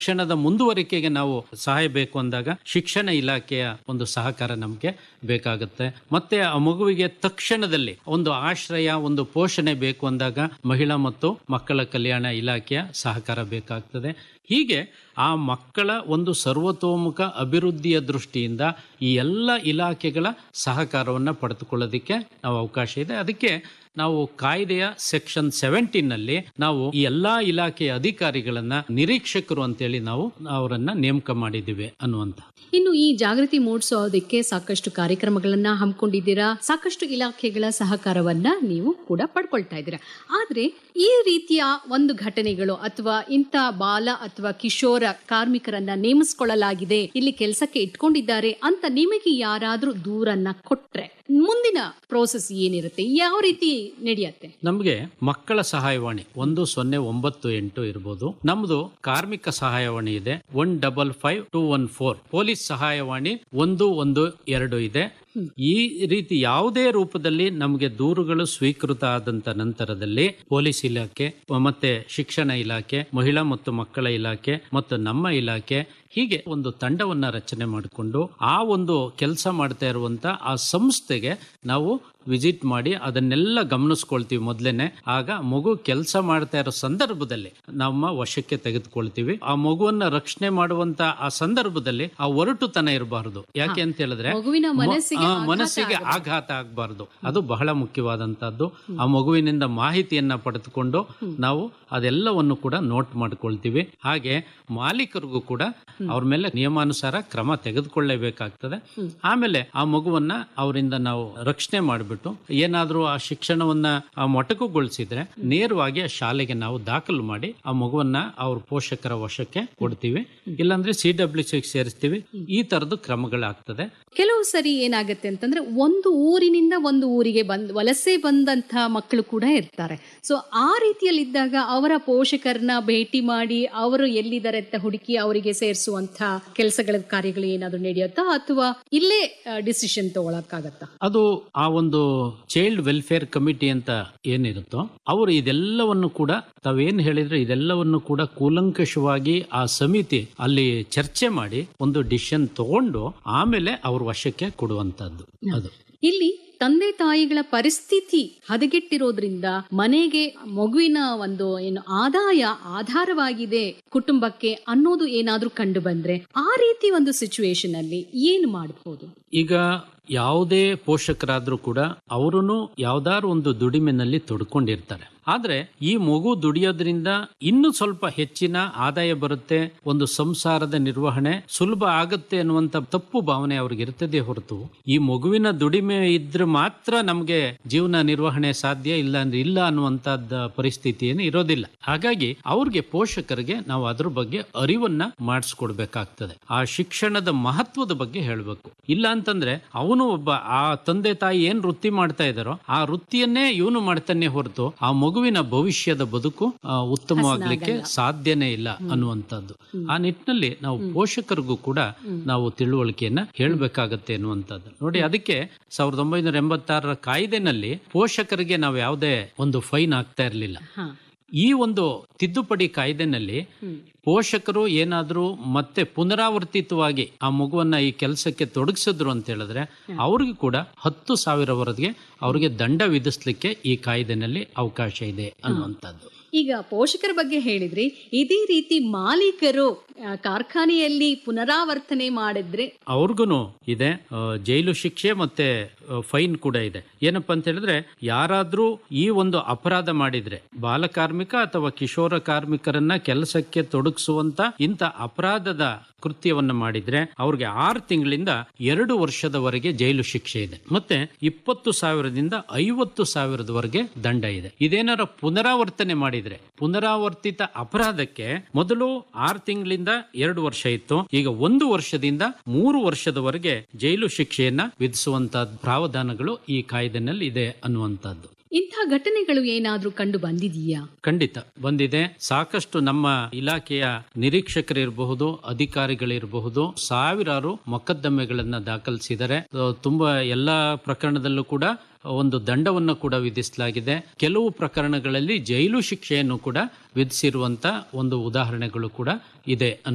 ಶಿಕ್ಷಣದ ಮುಂದುವರಿಕೆಗೆ ನಾವು ಸಹಾಯ ಬೇಕು ಅಂದಾಗ ಶಿಕ್ಷಣ ಇಲಾಖೆಯ ಒಂದು ಸಹಕಾರ ನಮಗೆ ಬೇಕಾಗುತ್ತೆ ಮತ್ತೆ ಆ ಮಗುವಿಗೆ ತಕ್ಷಣದಲ್ಲಿ ಒಂದು ಆಶ್ರಯ ಒಂದು ಪೋಷಣೆ ಬೇಕು ಅಂದಾಗ ಮಹಿಳಾ ಮತ್ತು ಮಕ್ಕಳ ಕಲ್ಯಾಣ ಇಲಾಖೆಯ ಸಹಕಾರ ಬೇಕಾಗ್ತದೆ ಹೀಗೆ ಆ ಮಕ್ಕಳ ಒಂದು ಸರ್ವತೋಮುಖ ಅಭಿವೃದ್ಧಿಯ ದೃಷ್ಟಿಯಿಂದ ಈ ಎಲ್ಲ ಇಲಾಖೆಗಳ ಸಹಕಾರವನ್ನು ಪಡೆದುಕೊಳ್ಳೋದಕ್ಕೆ ನಾವು ಅವಕಾಶ ಇದೆ ಅದಕ್ಕೆ ನಾವು ಕಾಯ್ದೆಯ ಸೆಕ್ಷನ್ ಸೆವೆಂಟೀನಲ್ಲಿ ನಾವು ಈ ಎಲ್ಲಾ ಇಲಾಖೆಯ ಅಧಿಕಾರಿಗಳನ್ನ ನಿರೀಕ್ಷಕರು ಅಂತೇಳಿ ನಾವು ಅವರನ್ನ ನೇಮಕ ಮಾಡಿದ್ದೀವಿ ಅನ್ನುವಂತ ಇನ್ನು ಈ ಜಾಗೃತಿ ಮೂಡಿಸೋದಕ್ಕೆ ಸಾಕಷ್ಟು ಕಾರ್ಯಕ್ರಮಗಳನ್ನ ಹಮ್ಮಿಕೊಂಡಿದ್ದೀರಾ ಸಾಕಷ್ಟು ಇಲಾಖೆಗಳ ಸಹಕಾರವನ್ನ ನೀವು ಕೂಡ ಪಡ್ಕೊಳ್ತಾ ಇದ್ದೀರಾ ಆದ್ರೆ ಈ ರೀತಿಯ ಒಂದು ಘಟನೆಗಳು ಅಥವಾ ಇಂಥ ಬಾಲ ಅಥವಾ ಕಿಶೋರ ಕಾರ್ಮಿಕರನ್ನ ನೇಮಿಸಿಕೊಳ್ಳಲಾಗಿದೆ ಇಲ್ಲಿ ಕೆಲಸಕ್ಕೆ ಇಟ್ಕೊಂಡಿದ್ದಾರೆ ಅಂತ ನಿಮಗೆ ಯಾರಾದ್ರೂ ದೂರನ್ನ ಕೊಟ್ರೆ ಮುಂದಿನ ಪ್ರೋಸೆಸ್ ಏನಿರುತ್ತೆ ಯಾವ ರೀತಿ ನಡೆಯುತ್ತೆ ನಮಗೆ ಮಕ್ಕಳ ಸಹಾಯವಾಣಿ ಒಂದು ಸೊನ್ನೆ ಒಂಬತ್ತು ಎಂಟು ಇರ್ಬೋದು ನಮ್ದು ಕಾರ್ಮಿಕ ಸಹಾಯವಾಣಿ ಇದೆ one double five two one four police ಸಹಾಯವಾಣಿ ಒಂದು ಒಂದು ಎರಡು ಇದೆ ಈ ರೀತಿ ಯಾವುದೇ ರೂಪದಲ್ಲಿ ನಮಗೆ ದೂರುಗಳು ಸ್ವೀಕೃತ ಆದಂತ ನಂತರದಲ್ಲಿ ಪೊಲೀಸ್ ಇಲಾಖೆ ಮತ್ತೆ ಶಿಕ್ಷಣ ಇಲಾಖೆ ಮಹಿಳಾ ಮತ್ತು ಮಕ್ಕಳ ಇಲಾಖೆ ಮತ್ತು ನಮ್ಮ ಇಲಾಖೆ ಹೀಗೆ ಒಂದು ತಂಡವನ್ನ ರಚನೆ ಮಾಡಿಕೊಂಡು ಆ ಒಂದು ಕೆಲಸ ಮಾಡ್ತಾ ಇರುವಂತ ಆ ಸಂಸ್ಥೆಗೆ ನಾವು ವಿಸಿಟ್ ಮಾಡಿ ಅದನ್ನೆಲ್ಲ ಗಮನಿಸ್ಕೊಳ್ತೀವಿ ಮೊದಲೇನೆ ಆಗ ಮಗು ಕೆಲಸ ಮಾಡ್ತಾ ಇರೋ ಸಂದರ್ಭದಲ್ಲಿ ನಮ್ಮ ವಶಕ್ಕೆ ತೆಗೆದುಕೊಳ್ತೀವಿ ಆ ಮಗುವನ್ನ ರಕ್ಷಣೆ ಮಾಡುವಂತ ಆ ಸಂದರ್ಭದಲ್ಲಿ ಆ ಒರಟುತನ ಇರಬಾರದು ಯಾಕೆ ಅಂತ ಹೇಳಿದ್ರೆ ಮಗುವಿನ ಮ- ಮನಸ್ಸಿಗೆ ಆ, ಆಘಾತ ಮನಸ್ಸಿಗೆ ಆಘಾತ ಆಗಬಾರ್ದು ಅದು ಬಹಳ ಮುಖ್ಯವಾದಂತಹದ್ದು ಆ ಮಗುವಿನಿಂದ ಮಾಹಿತಿಯನ್ನ ಪಡೆದುಕೊಂಡು ನಾವು ಅದೆಲ್ಲವನ್ನು ಕೂಡ ನೋಟ್ ಮಾಡ್ಕೊಳ್ತೀವಿ ಹಾಗೆ ಮಾಲೀಕರಿಗೂ ಕೂಡ ಅವ್ರ ಮೇಲೆ ನಿಯಮಾನುಸಾರ ಕ್ರಮ ತೆಗೆದುಕೊಳ್ಳೇಬೇಕಾಗ್ತದೆ ಆಮೇಲೆ ಆ ಮಗುವನ್ನ ಅವರಿಂದ ನಾವು ರಕ್ಷಣೆ ಮಾಡಿಬಿಟ್ಟು ಏನಾದ್ರೂ ಆ ಶಿಕ್ಷಣವನ್ನ ಆ ಮೊಟಕುಗೊಳಿಸಿದ್ರೆ ನೇರವಾಗಿ ಆ ಶಾಲೆಗೆ ನಾವು ದಾಖಲು ಮಾಡಿ ಆ ಮಗುವನ್ನ ಅವ್ರ ಪೋಷಕರ ವಶಕ್ಕೆ ಕೊಡ್ತೀವಿ ಇಲ್ಲಾಂದ್ರೆ ಸಿ ಡಬ್ಲ್ಯೂ ಸೇರಿಸ್ತೀವಿ ಈ ತರದ ಕ್ರಮಗಳಾಗ್ತದೆ ಕೆಲವು ಸರಿ ಏನಾಗುತ್ತೆ ಅಂತಂದ್ರೆ ಒಂದು ಊರಿನಿಂದ ಒಂದು ಊರಿಗೆ ಬಂದ್ ವಲಸೆ ಬಂದಂತ ಮಕ್ಕಳು ಕೂಡ ಇರ್ತಾರೆ ಸೊ ಆ ರೀತಿಯಲ್ಲಿದ್ದಾಗ ಅವರ ಪೋಷಕರನ್ನ ಭೇಟಿ ಮಾಡಿ ಅವರು ಎಲ್ಲಿದ್ದಾರೆ ಅಂತ ಹುಡುಕಿ ಅವರಿಗೆ ಸೇರಿಸುವಂತ ಕೆಲಸಗಳ ಕಾರ್ಯಗಳು ಏನಾದ್ರು ನಡೆಯುತ್ತಾ ಅಥವಾ ಇಲ್ಲೇ ಡಿಸಿಷನ್ ತಗೊಳಕ್ಕಾಗತ್ತಾ ಅದು ಆ ಒಂದು ಚೈಲ್ಡ್ ವೆಲ್ಫೇರ್ ಕಮಿಟಿ ಅಂತ ಏನಿರುತ್ತೋ ಅವರು ಇದೆಲ್ಲವನ್ನು ಕೂಡ ತಾವೇನ್ ಹೇಳಿದ್ರೆ ಇದೆಲ್ಲವನ್ನು ಕೂಡ ಕೂಲಂಕಷವಾಗಿ ಆ ಸಮಿತಿ ಅಲ್ಲಿ ಚರ್ಚೆ ಮಾಡಿ ಒಂದು ಡಿಸಿಷನ್ ತಗೊಂಡು ಆಮೇಲೆ ಅವ್ರ ವಶಕ್ಕೆ ಕೊಡುವಂತದ್ದು ಅದು ಇಲ್ಲಿ ತಂದೆ ತಾಯಿಗಳ ಪರಿಸ್ಥಿತಿ ಹದಗೆಟ್ಟಿರೋದ್ರಿಂದ ಮನೆಗೆ ಮಗುವಿನ ಒಂದು ಏನು ಆದಾಯ ಆಧಾರವಾಗಿದೆ ಕುಟುಂಬಕ್ಕೆ ಅನ್ನೋದು ಏನಾದ್ರೂ ಕಂಡು ಬಂದ್ರೆ ಆ ರೀತಿ ಒಂದು ಸಿಚುವೇಶನ್ ಅಲ್ಲಿ ಏನು ಮಾಡಬಹುದು ಈಗ ಯಾವುದೇ ಪೋಷಕರಾದ್ರೂ ಕೂಡ ಅವರೂ ಯಾವ್ದಾದ್ರು ಒಂದು ದುಡಿಮೆನಲ್ಲಿ ತೊಡ್ಕೊಂಡಿರ್ತಾರೆ ಆದ್ರೆ ಈ ಮಗು ದುಡಿಯೋದ್ರಿಂದ ಇನ್ನೂ ಸ್ವಲ್ಪ ಹೆಚ್ಚಿನ ಆದಾಯ ಬರುತ್ತೆ ಒಂದು ಸಂಸಾರದ ನಿರ್ವಹಣೆ ಸುಲಭ ಆಗುತ್ತೆ ಅನ್ನುವಂತ ತಪ್ಪು ಭಾವನೆ ಅವ್ರಿಗೆ ಇರ್ತದೆ ಹೊರತು ಈ ಮಗುವಿನ ದುಡಿಮೆ ಇದ್ರೆ ಮಾತ್ರ ನಮಗೆ ಜೀವನ ನಿರ್ವಹಣೆ ಸಾಧ್ಯ ಇಲ್ಲ ಅಂದ್ರೆ ಇಲ್ಲ ಅನ್ನುವಂತದ್ದ ಪರಿಸ್ಥಿತಿ ಏನು ಇರೋದಿಲ್ಲ ಹಾಗಾಗಿ ಅವ್ರಿಗೆ ಪೋಷಕರಿಗೆ ನಾವು ಅದ್ರ ಬಗ್ಗೆ ಅರಿವನ್ನ ಮಾಡಿಸ್ಕೊಡ್ಬೇಕಾಗ್ತದೆ ಆ ಶಿಕ್ಷಣದ ಮಹತ್ವದ ಬಗ್ಗೆ ಹೇಳಬೇಕು ಇಲ್ಲ ಅಂತಂದ್ರೆ ಅವನು ಒಬ್ಬ ಆ ತಂದೆ ತಾಯಿ ಏನ್ ವೃತ್ತಿ ಮಾಡ್ತಾ ಇದಾರೋ ಆ ವೃತ್ತಿಯನ್ನೇ ಇವನು ಮಾಡ್ತಾನೆ ಹೊರತು ಆ ಮಗುವಿನ ಭವಿಷ್ಯದ ಬದುಕು ಆ, ಉತ್ತಮವಾಗ್ಲಿಕ್ಕೆ ಸಾಧ್ಯನೇ ಇಲ್ಲ ಅನ್ನುವಂಥದ್ದು ಆ ನಿಟ್ಟಿನಲ್ಲಿ ನಾವು ಪೋಷಕರಿಗೂ ಕೂಡ ನಾವು ತಿಳುವಳಿಕೆಯನ್ನ ಹೇಳ್ಬೇಕಾಗತ್ತೆ ಅನ್ನುವಂಥದ್ದು ನೋಡಿ ಅದಕ್ಕೆ ಸಾವಿರದ ಒಂಬೈನೂರ ಎಂಬತ್ತಾರರ ಕಾಯ್ದೆನಲ್ಲಿ ಪೋಷಕರಿಗೆ ನಾವು ಯಾವುದೇ ಒಂದು ಫೈನ್ ಆಗ್ತಾ ಇರಲಿಲ್ಲ ಹಾ ಈ ಒಂದು ತಿದ್ದುಪಡಿ ಕಾಯ್ದೆನಲ್ಲಿ ಪೋಷಕರು ಏನಾದರೂ ಮತ್ತೆ ಪುನರಾವರ್ತಿತವಾಗಿ ಆ ಮಗುವನ್ನ ಈ ಕೆಲಸಕ್ಕೆ ತೊಡಗಿಸಿದ್ರು ಅಂತ ಹೇಳಿದ್ರೆ ಅವ್ರಿಗೆ ಕೂಡ ಹತ್ತು ಸಾವಿರವರೆಗೆ ಅವ್ರಿಗೆ ದಂಡ ವಿಧಿಸ್ಲಿಕ್ಕೆ ಈ ಕಾಯ್ದೆನಲ್ಲಿ ಅವಕಾಶ ಇದೆ ಅನ್ನುವಂಥದ್ದು ಈಗ ಪೋಷಕರ ಬಗ್ಗೆ ಹೇಳಿದ್ರಿ ಇದೇ ರೀತಿ ಮಾಲೀಕರು ಆ, ಕಾರ್ಖಾನೆಯಲ್ಲಿ ಪುನರಾವರ್ತನೆ ಮಾಡಿದ್ರೆ ಅವ್ರಿಗೂ ಇದೆ ಆ, ಜೈಲು ಶಿಕ್ಷೆ ಮತ್ತೆ ಫೈನ್ ಕೂಡ ಇದೆ ಏನಪ್ಪಾ ಅಂತ ಹೇಳಿದ್ರೆ ಯಾರಾದ್ರೂ ಈ ಒಂದು ಅಪರಾಧ ಮಾಡಿದ್ರೆ ಬಾಲಕಾರ್ಮಿಕ ಅಥವಾ ಕಿಶೋರ ಕಾರ್ಮಿಕರನ್ನ ಕೆಲಸಕ್ಕೆ ತೊಡಗಿಸುವಂತ ಇಂಥ ಅಪರಾಧದ ಕೃತ್ಯವನ್ನ ಮಾಡಿದ್ರೆ ಅವ್ರಿಗೆ ಆರು ತಿಂಗಳಿಂದ ಎರಡು ವರ್ಷದವರೆಗೆ ಜೈಲು ಶಿಕ್ಷೆ ಇದೆ ಮತ್ತೆ ಇಪ್ಪತ್ತು ಸಾವಿರದಿಂದ ಐವತ್ತು ಸಾವಿರದವರೆಗೆ ದಂಡ ಇದೆ ಇದೇನಾರ ಪುನರಾವರ್ತನೆ ಮಾಡಿದ್ರೆ ಪುನರಾವರ್ತಿತ ಅಪರಾಧಕ್ಕೆ ಮೊದಲು ಆರು ತಿಂಗಳಿಂದ ಎರಡು ವರ್ಷ ಇತ್ತು ಈಗ ಒಂದು ವರ್ಷದಿಂದ ಮೂರು ವರ್ಷದವರೆಗೆ ಜೈಲು ಶಿಕ್ಷೆಯನ್ನ ವಿಧಿಸುವಂತ ಪ್ರಾವಧಾನಗಳು ಈ ಕಾಯ್ದೆನಲ್ಲಿ ಇದೆ ಅನ್ನುವಂಥದ್ದು ಇಂಥ ಘಟನೆಗಳು ಏನಾದ್ರೂ ಕಂಡು ಬಂದಿದೀಯಾ ಖಂಡಿತ ಬಂದಿದೆ ಸಾಕಷ್ಟು ನಮ್ಮ ಇಲಾಖೆಯ ನಿರೀಕ್ಷಕರಿರಬಹುದು ಅಧಿಕಾರಿಗಳಿರಬಹುದು ಸಾವಿರಾರು ಮೊಕದ್ದಮೆಗಳನ್ನ ದಾಖಲಿಸಿದ್ದಾರೆ ಆ, ತುಂಬಾ ಎಲ್ಲಾ ಪ್ರಕರಣದಲ್ಲೂ ಕೂಡ ಒಂದು ದಂಡವನ್ನು ಕೂಡ ವಿಧಿಸಲಾಗಿದೆ ಕೆಲವು ಪ್ರಕರಣಗಳಲ್ಲಿ ಜೈಲು ಶಿಕ್ಷೆಯನ್ನು ಕೂಡ ವಿಧಿಸಿರುವಂತ ಒಂದು ಉದಾಹರಣೆಗಳು ಕೂಡ ಇದೆ